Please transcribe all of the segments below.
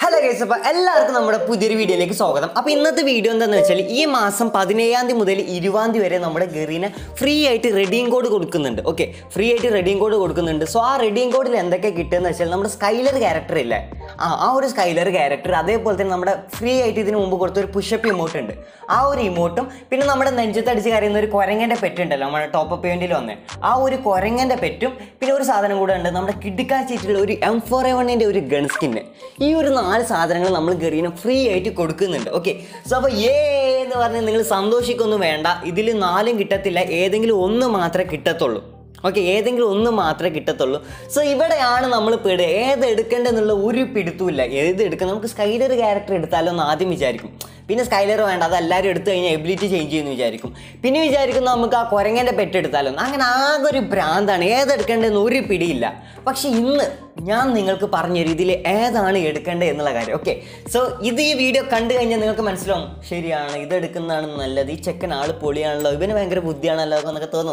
hello guys അപ്പോൾ എല്ലാവർക്കും നമ്മുടെ പുതിയൊരു വീഡിയോയിലേക്ക് സ്വാഗതം അപ്പോൾ ഇന്നത്തെ വീഡിയോ എന്താണെന്ന് വെച്ചാൽ ഈ മാസം പതിനേഴാം തീയതി മുതൽ ഇരുപതാം തീയതി വരെ നമ്മുടെ ഗറീനെ ഫ്രീ ആയിട്ട് റെഡീം കോഡ് കൊടുക്കുന്നുണ്ട് ഓക്കെ ഫ്രീ ആയിട്ട് റെഡീം കോഡ് കൊടുക്കുന്നുണ്ട് സോ ആ റെഡീം കോഡിൽ എന്തൊക്കെ കിട്ടുമെന്ന് വെച്ചാൽ നമ്മുടെ സ്കൈലർ ക്യാരക്ടർ ഇല്ലേ ആ ആ ഒരു സ്കൈലർ ക്യാരക്ടർ അതേപോലെ തന്നെ നമ്മുടെ ഫ്രീ ആയിട്ട് ഇതിന് മുമ്പ് കൊടുത്ത ഒരു പുഷപ്പ് ഇമോട്ട് ഉണ്ട് ആ ഒരു ഇമോട്ടും പിന്നെ നമ്മുടെ നെഞ്ചത്തടിച്ച് കരയുന്ന ഒരു കുരങ്ങൻ്റെ പെറ്റ് ഉണ്ടല്ലോ നമ്മുടെ ടോപ്പ് അപ്പ് വേണ്ടിയിൽ വന്നേ ആ ഒരു കുരങ്ങൻ്റെ പെറ്റും പിന്നെ ഒരു സാധനം കൂടെ ഉണ്ട് നമ്മുടെ കിടുക്കാച്ചിട്ടുള്ള ഒരു എം ഫോർ എ വണ്ണിൻ്റെ ഒരു ഗൺ സ്കിന്ന് ഈ ഒരു നാല് സാധനങ്ങൾ നമ്മൾ ഗറീനെ ഫ്രീ ആയിട്ട് കൊടുക്കുന്നുണ്ട് ഓക്കെ സോ അപ്പോൾ ഏ എന്ന് പറഞ്ഞ് നിങ്ങൾ സന്തോഷിക്കൊന്നും വേണ്ട ഇതിൽ നാലും കിട്ടത്തില്ല ഏതെങ്കിലും ഒന്ന് മാത്രമേ കിട്ടത്തുള്ളൂ ഓക്കെ ഏതെങ്കിലും ഒന്ന് മാത്രമേ കിട്ടത്തുള്ളൂ സോ ഇവിടെയാണ് നമ്മൾ പെടുക ഏത് എടുക്കേണ്ടതെന്നുള്ള ഒരു പിടുത്തുമില്ല ഏത് എടുക്കണം നമുക്ക് സ്കൈലർ ക്യാരക്ടർ എടുത്താലോ എന്ന് ആദ്യം വിചാരിക്കും പിന്നെ സ്കൈലർ വേണ്ട അത് എല്ലാവരും എടുത്തു കഴിഞ്ഞാൽ എബിലിറ്റി ചേഞ്ച് ചെയ്യുമെന്ന് വിചാരിക്കും പിന്നെ വിചാരിക്കും നമുക്ക് ആ കുരങ്ങൻ്റെ പെറ്റ് എടുത്താലോ അങ്ങനെ ആകെ ഒരു ഭ്രാന്താണ് ഏതെടുക്കേണ്ടതെന്ന് ഒരു പിടിയില്ല പക്ഷെ ഇന്ന് ഞാൻ നിങ്ങൾക്ക് പറഞ്ഞുതരും ഇതിൽ ഏതാണ് എടുക്കേണ്ടത് എന്നുള്ള കാര്യം ഓക്കെ സോ ഇത് ഈ വീഡിയോ കണ്ടു കഴിഞ്ഞാൽ നിങ്ങൾക്ക് മനസ്സിലാവും ശരിയാണ് ഇത് എടുക്കുന്നതാണ് നല്ലത് ഈ ചെക്കൻ ആൾ പൊളിയാണല്ലോ ഇവന് ഭയങ്കര ബുദ്ധിയാണല്ലോ എന്നൊക്കെ തോന്നും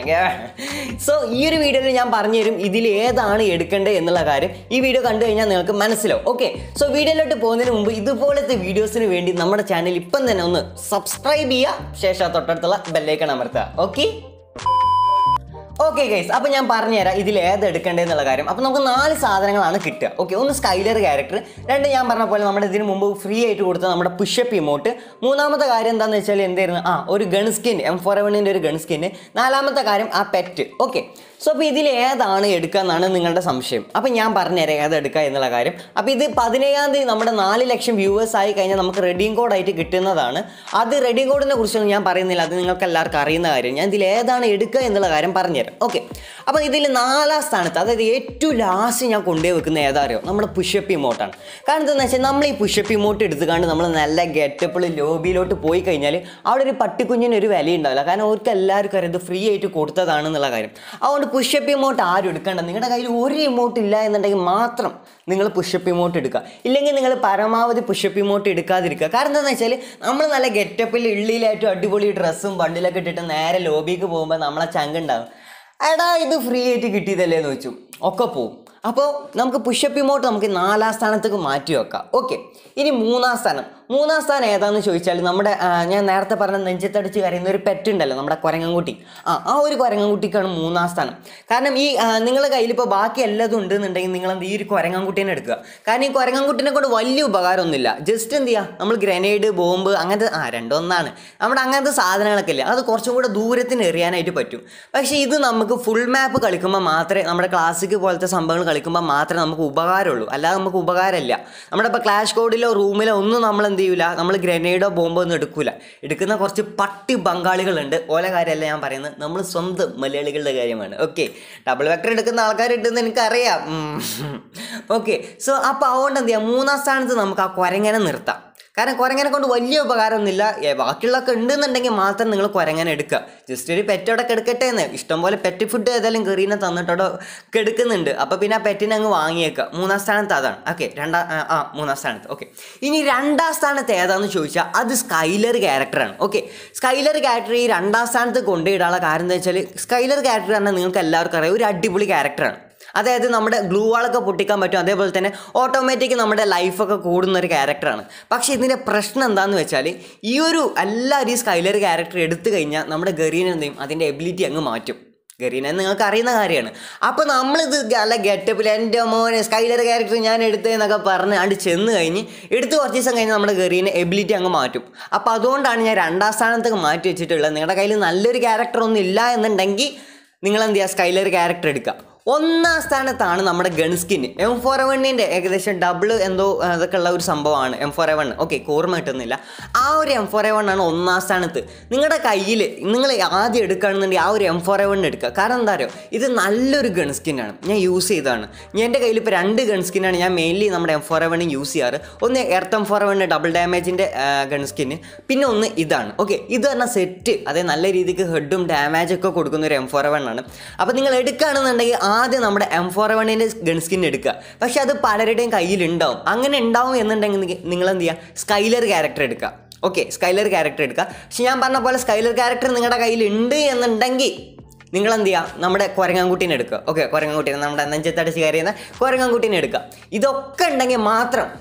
സോ ഈ ഒരു വീഡിയോയിൽ ഞാൻ പറഞ്ഞുതരും ഇതിൽ ഏതാണ് എടുക്കേണ്ടത് എന്നുള്ള കാര്യം ഈ വീഡിയോ കണ്ടു കഴിഞ്ഞാൽ നിങ്ങൾക്ക് മനസ്സിലാവും ഓക്കെ സോ വീഡിയോയിലോട്ട് പോകുന്നതിന് മുമ്പ് ഇതുപോലത്തെ വീഡിയോസിന് വേണ്ടി നമ്മുടെ ചാനൽ ഇപ്പം തന്നെ ഒന്ന് സബ്സ്ക്രൈബ് ചെയ്യുക ശേഷം തൊട്ടടുത്തുള്ള ബെല്ലൈക്കൺ അമർത്തുക ഓക്കെ ഓക്കെ ഗൈസ് അപ്പോൾ ഞാൻ പറഞ്ഞുതരാം ഇതിൽ ഏത് എടുക്കേണ്ടതെന്നുള്ള കാര്യം അപ്പോൾ നമുക്ക് നാല് സാധനങ്ങളാണ് കിട്ടുക ഓക്കെ ഒന്ന് സ്കൈലർ ക്യാരക്ടർ രണ്ട് ഞാൻ പറഞ്ഞ പോലെ നമ്മുടെ ഇതിന് മുമ്പ് ഫ്രീ ആയിട്ട് കൊടുത്ത നമ്മുടെ പുഷപ്പ് ഇമോട്ട് മൂന്നാമത്തെ കാര്യം എന്താണെന്ന് വെച്ചാൽ എന്തായിരുന്നു ആ ഒരു ഗൺ സ്കിൻ എം ഫോർ എവണിൻ്റെ ഒരു ഗൺ സ്കിന് നാലാമത്തെ കാര്യം ആ പെറ്റ് ഓക്കെ സോ അപ്പോൾ ഇതിൽ ഏതാണ് എടുക്കുക എന്നാണ് നിങ്ങളുടെ സംശയം അപ്പോൾ ഞാൻ പറഞ്ഞുതരാം ഏത് എടുക്കുക എന്നുള്ള കാര്യം അപ്പോൾ ഇത് പതിനേഴാം തീയതി നമ്മുടെ നാല് ലക്ഷം വ്യൂവേഴ്സ് ആയി കഴിഞ്ഞാൽ നമുക്ക് റെഡീം കോഡായിട്ട് കിട്ടുന്നതാണ് അത് റെഡീം കോഡിനെ കുറിച്ചൊന്നും ഞാൻ പറയുന്നില്ല അത് നിങ്ങൾക്ക് എല്ലാവർക്കും അറിയുന്ന കാര്യം ഞാൻ ഇതിൽ ഏതാണ് എടുക്കുക എന്നുള്ള കാര്യം പറഞ്ഞുതരാം ഓക്കെ അപ്പോൾ ഇതിൽ നാലാം സ്ഥാനത്ത് അതായത് ഏറ്റവും ലാസ്റ്റ് ഞാൻ കൊണ്ടുപോയി വെക്കുന്ന ഏതാ അറിയോ നമ്മുടെ പുഷപ്പ് ഇമോട്ടാണ് കാരണം എന്താണെന്ന് വെച്ചാൽ നമ്മൾ ഈ പുഷപ്പ് ഇമോട്ട് എടുത്തുകൊണ്ട് നമ്മൾ നല്ല ഗെറ്റപ്പിൾ ലോബിയിലോട്ട് പോയി കഴിഞ്ഞാൽ അവിടെ ഒരു പട്ടിക്കുഞ്ഞിന് ഒരു വില ഉണ്ടാവില്ല കാരണം അവർക്ക് എല്ലാവർക്കും അറിയാം ഇത് ഫ്രീ ആയിട്ട് കൊടുത്തതാണെന്നുള്ള കാര്യം അതുകൊണ്ട് പുഷപ്പ് ഇമോട്ട് ആരും എടുക്കേണ്ട നിങ്ങളുടെ കയ്യിൽ ഒരു ഇമോട്ട് ഇല്ല എന്നുണ്ടെങ്കിൽ മാത്രം നിങ്ങൾ പുഷപ്പ് ഇമോട്ട് എടുക്കുക ഇല്ലെങ്കിൽ നിങ്ങൾ പരമാവധി പുഷപ്പ് ഇമോട്ട് എടുക്കാതിരിക്കുക കാരണം എന്താണെന്ന് വെച്ചാൽ നമ്മൾ നല്ല ഗെറ്റപ്പിൽ ഉള്ളിലായിട്ടും അടിപൊളി ഡ്രസ്സും ബണ്ടിലൊക്കെ ഇട്ടിട്ട് നേരെ ലോബിക്ക് പോകുമ്പോൾ നമ്മളെ ചങ്കുണ്ടാവും എടാ ഇത് ഫ്രീ ആയിട്ട് കിട്ടിയതല്ലേ എന്ന് വെച്ചു ഒക്കെ പോവും അപ്പോൾ നമുക്ക് പുഷപ്പ് ഇമോട്ട് നമുക്ക് നാലാം സ്ഥാനത്തേക്ക് മാറ്റി വെക്കാം ഓക്കെ ഇനി മൂന്നാം സ്ഥാനം മൂന്നാം സ്ഥാനം ഏതാണെന്ന് ചോദിച്ചാൽ നമ്മുടെ ആ, ഞാൻ നേരത്തെ പറഞ്ഞ നെഞ്ചത്തടിച്ച് കരയുന്ന ഒരു പെറ്റ് ഉണ്ടല്ലോ നമ്മുടെ കുരങ്ങൻകുട്ടി ആ ആ ഒരു കുരങ്ങൻകുട്ടിക്കാണ് മൂന്നാം സ്ഥാനം കാരണം ഈ ആ, നിങ്ങളുടെ കയ്യിൽ ഇപ്പോൾ ബാക്കി എല്ലാതും ഉണ്ടെന്നുണ്ടെങ്കിൽ നിങ്ങൾ എന്ത് ഈ ഒരു കുരങ്ങൻകുട്ടീനെ എടുക്കുക കാരണം ഈ കുരങ്ങൻകുട്ടിനെ കൊണ്ട് വലിയ ഉപകാരമൊന്നുമില്ല ജസ്റ്റ് എന്ത് ചെയ്യുക നമ്മൾ ഗ്രനേഡ് ബോംബ് അങ്ങനത്തെ ആ രണ്ടൊന്നാണ് നമ്മുടെ അങ്ങനത്തെ സാധനങ്ങളൊക്കെ ഇല്ലേ അത് കുറച്ചും കൂടെ ദൂരത്തിന് എറിയാനായിട്ട് പറ്റും പക്ഷേ ഇത് നമുക്ക് ഫുൾ മാപ്പ് കളിക്കുമ്പോൾ മാത്രമേ നമ്മുടെ ക്ലാസിക് പോലത്തെ സംഭവങ്ങൾ കളിക്കുമ്പോൾ മാത്രമേ നമുക്ക് ഉപകാരമുള്ളൂ അല്ലാതെ നമുക്ക് ഉപകാരമില്ല നമ്മുടെ ഇപ്പോൾ ക്ലാഷ് കോഡിലോ റൂമിലോ ഒന്നും നമ്മൾ എന്ത് ചെയ്യൂല നമ്മൾ ഗ്രനേഡോ ബോംബോ ഒന്നും എടുക്കൂല എടുക്കുന്ന കുറച്ച് പട്ടി ബംഗാളികളുണ്ട് ഓല കാര്യമല്ല ഞാൻ പറയുന്നത് നമ്മൾ സ്വന്തം മലയാളികളുടെ കാര്യമാണ് ഓക്കെ ഡബിൾ വെക്ടർ എടുക്കുന്ന ആൾക്കാരുണ്ടെന്ന് എനിക്കറിയാം ഓക്കെ സോ അപ്പോൾ അതുകൊണ്ട് എന്ത് ചെയ്യാം മൂന്നാം സ്ഥാനത്ത് നമുക്ക് ആ കുരങ്ങനെ നിർത്താം കാരണം കുരങ്ങനെ കൊണ്ട് വലിയ ഉപകാരമൊന്നുമില്ല ഏ, ബാക്കിയുള്ളതൊക്കെ ഉണ്ടെന്നുണ്ടെങ്കിൽ മാത്രം നിങ്ങൾ കുരങ്ങനെ എടുക്കുക ജസ്റ്റ് ഒരു പെറ്റോടെ കെടുക്കട്ടെ എന്ന് ഇഷ്ടംപോലെ പെറ്റ് ഫുഡ് ഏതായാലും കെറീനെ തന്നിട്ടോടെ കെടുക്കുന്നുണ്ട് അപ്പോൾ പിന്നെ ആ പെറ്റിനെ അങ്ങ് വാങ്ങിയേക്കുക മൂന്നാം സ്ഥാനത്ത് അതാണ് ഓക്കെ രണ്ടാം ആ, ആ മൂന്നാം സ്ഥാനത്ത് ഓക്കെ ഇനി രണ്ടാം സ്ഥാനത്ത് ഏതാണെന്ന് ചോദിച്ചാൽ അത് സ്കൈലർ ക്യാരക്ടറാണ് ഓക്കെ സ്കൈലർ ക്യാരക്ടർ ഈ രണ്ടാം സ്ഥാനത്ത് കൊണ്ടുപോയിടാനുള്ള കാര്യം എന്താ വെച്ചാൽ സ്കൈലർ ക്യാരക്ടർ പറഞ്ഞാൽ നിങ്ങൾക്ക് എല്ലാവർക്കും അറിയാം ഒരു അടിപൊളി ക്യാരക്ടറാണ് അതായത് നമ്മുടെ ഗ്ലൂ വാളൊക്കെ പൊട്ടിക്കാൻ പറ്റും അതേപോലെ തന്നെ ഓട്ടോമാറ്റിക് നമ്മുടെ ലൈഫൊക്കെ കൂടുന്ന ഒരു ക്യാരക്ടറാണ് പക്ഷേ ഇതിൻ്റെ പ്രശ്നം എന്താണെന്ന് വെച്ചാൽ ഈ ഒരു എല്ലാവരും ഈ സ്കൈലർ ക്യാരക്ടർ എടുത്തു കഴിഞ്ഞാൽ നമ്മുടെ ഗറീനെ എന്ത് ചെയ്യും അതിൻ്റെ എബിലിറ്റി അങ്ങ് മാറ്റും ഗറീനെ നിങ്ങൾക്ക് അറിയുന്ന കാര്യമാണ് അപ്പോൾ നമ്മളിത് നല്ല ഗെറ്റപ്പിൽ എൻ്റെ മോനെ സ്കൈലർ ക്യാരക്ടർ ഞാൻ എടുത്തതെന്നൊക്കെ പറഞ്ഞ് അണ്ട് ചെന്ന് കഴിഞ്ഞ് എടുത്ത് കുറച്ച് ദിവസം കഴിഞ്ഞ് നമ്മുടെ ഗറീനെ എബിലിറ്റി അങ്ങ് മാറ്റും അപ്പോൾ അതുകൊണ്ടാണ് ഞാൻ രണ്ടാം സ്ഥാനത്തേക്ക് മാറ്റി വെച്ചിട്ടുള്ളത് നിങ്ങളുടെ കയ്യിൽ നല്ലൊരു ക്യാരക്ടർ ഒന്നും ഇല്ല എന്നുണ്ടെങ്കിൽ നിങ്ങൾ എന്ത് ചെയ്യുക സ്കൈലർ ക്യാരക്ടർ എടുക്കുക ഒന്നാം സ്ഥാനത്താണ് നമ്മുടെ ഗൺ സ്കിൻ എം ഫോർ എവണ്ണിൻ്റെ ഏകദേശം ഡബിൾ എന്തോ ആ, അതൊക്കെ ഉള്ള ഒരു സംഭവമാണ് എം ഫോർ എവൺ ഓക്കെ ഓർമ്മ കിട്ടുന്നില്ല ആ ഒരു എം ഫോർ എവൺ ആണ് ഒന്നാം സ്ഥാനത്ത് നിങ്ങളുടെ കയ്യിൽ നിങ്ങൾ ആദ്യം എടുക്കുകയാണെന്നുണ്ടെങ്കിൽ ആ ഒരു എം ഫോർ എവൺ എടുക്കുക കാരണം എന്താ പറയുക ഇത് നല്ലൊരു ഗൺ സ്കിന്നാണ് ഞാൻ യൂസ് ചെയ്തതാണ് ഞാൻ എൻ്റെ കയ്യിൽ ഇപ്പോൾ രണ്ട് ഗൺ സ്കിന്നാണ് ഞാൻ മെയിൻലി നമ്മുടെ എം ഫോർ എവൺ യൂസ് ചെയ്യാറ് ഒന്ന് എർത്ത് എം ഫോർ എവണിൻ്റെ ഡബിൾ ഡാമേജിൻ്റെ ഗൺ സ്കിന്ന് പിന്നെ ഒന്ന് ഇതാണ് ഓക്കെ ഇത് പറഞ്ഞാൽ സെറ്റ് അതായത് നല്ല രീതിക്ക് ഹെഡും ഡാമേജൊക്കെ കൊടുക്കുന്ന ഒരു എം ഫോർ എവൺ ആണ് അപ്പോൾ നിങ്ങൾ എടുക്കുകയാണെന്നുണ്ടെങ്കിൽ ആദ്യം നമ്മുടെ എം ഫോർ വണ്ണിൻ്റെ ഗൺ സ്കിൻ എടുക്കുക പക്ഷെ അത് പലരുടെയും കയ്യിലുണ്ടാവും അങ്ങനെ ഉണ്ടാവും എന്നുണ്ടെങ്കിൽ നിങ്ങൾ എന്ത് ചെയ്യുക സ്കൈലർ ക്യാരക്ടർ എടുക്കുക ഓക്കെ സ്കൈലർ ക്യാരക്ടർ എടുക്കുക പക്ഷെ ഞാൻ പറഞ്ഞ പോലെ സ്കൈലർ ക്യാരക്ടർ നിങ്ങളുടെ കയ്യിൽ ഉണ്ട് എന്നുണ്ടെങ്കിൽ നിങ്ങൾ എന്ത് ചെയ്യുക നമ്മുടെ കുരങ്ങാൻകുട്ടീനെ എടുക്കുക ഓക്കെ കുരങ്ങാൻകുട്ടീനെ നമ്മുടെ നെഞ്ചത്തടിച്ച് കയറിയുന്ന കുരങ്ങാൻകുട്ടീനെ എടുക്കുക ഇതൊക്കെ ഉണ്ടെങ്കിൽ മാത്രം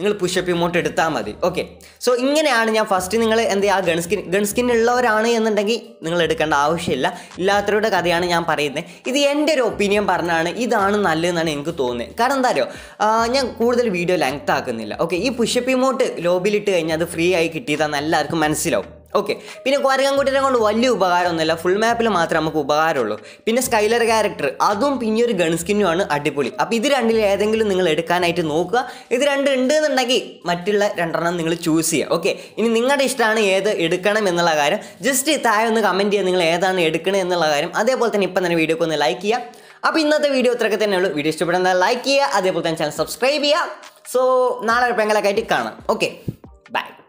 നിങ്ങൾ പുഷപ്പ് ഇമോട്ട് എടുത്താൽ മതി ഓക്കെ സോ ഇങ്ങനെയാണ് ഞാൻ ഫസ്റ്റ് നിങ്ങൾ എന്ത് ചെയ്യുക ഗൺ സ്കിൻ ഗൺ സ്കിൻ ഉള്ളവരാണ് എന്നുണ്ടെങ്കിൽ നിങ്ങൾ എടുക്കേണ്ട ആവശ്യമില്ല ഇല്ലാത്തവരുടെ കഥയാണ് ഞാൻ പറയുന്നത് ഇത് എൻ്റെ ഒരു ഒപ്പീനിയൻ പറഞ്ഞാണ് ഇതാണ് നല്ലതെന്നാണ് എനിക്ക് തോന്നുന്നത് കാരണം എന്താ അറിയോ ആ, ഞാൻ കൂടുതൽ വീഡിയോ ലെങ്ത് ആക്കുന്നില്ല ഓക്കെ ഈ പുഷപ്പ് ഇമോട്ട് ലോബിലിട്ട് കഴിഞ്ഞാൽ അത് ഫ്രീ ആയി കിട്ടിയതാന്ന് എല്ലാവർക്കും മനസ്സിലാവും ഓക്കെ പിന്നെ കുരങ്ങൻകുട്ടിനെ കൊണ്ട് വലിയ ഉപകാരമൊന്നുമില്ല ഫുൾ മാപ്പിൽ മാത്രമേ നമുക്ക് ഉപകാരമുള്ളൂ പിന്നെ സ്കൈലർ ക്യാരക്ടർ അതും പിന്നെ ഒരു ഗൺ സ്കിന്നുമാണ് അടിപൊളി അപ്പോൾ ഇത് രണ്ടിൽ ഏതെങ്കിലും നിങ്ങൾ എടുക്കാനായിട്ട് നോക്കുക ഇത് രണ്ട് ഉണ്ട് എന്നുണ്ടെങ്കിൽ മറ്റുള്ള രണ്ടെണ്ണം നിങ്ങൾ ചൂസ് ചെയ്യുക ഓക്കെ ഇനി നിങ്ങളുടെ ഇഷ്ടമാണ് ഏത് എടുക്കണം എന്നുള്ള കാര്യം ജസ്റ്റ് താഴെ ഒന്ന് കമൻറ്റ് ചെയ്യുക നിങ്ങൾ ഏതാണ് എടുക്കണത് എന്നുള്ള കാര്യം അതേപോലെ തന്നെ ഇപ്പം തന്നെ വീഡിയോക്ക് ഒന്ന് ലൈക്ക് ചെയ്യുക അപ്പോൾ ഇന്നത്തെ വീഡിയോ ഇത്രയൊക്കെ തന്നെയുള്ളൂ വീഡിയോ ഇഷ്ടപ്പെടുന്ന ലൈക്ക് ചെയ്യുക അതേപോലെ തന്നെ ചാനൽ സബ്സ്ക്രൈബ് ചെയ്യുക സോ നാളെ പെങ്ങളൊക്കെ ആയിട്ട് കാണാം ഓക്കെ ബൈ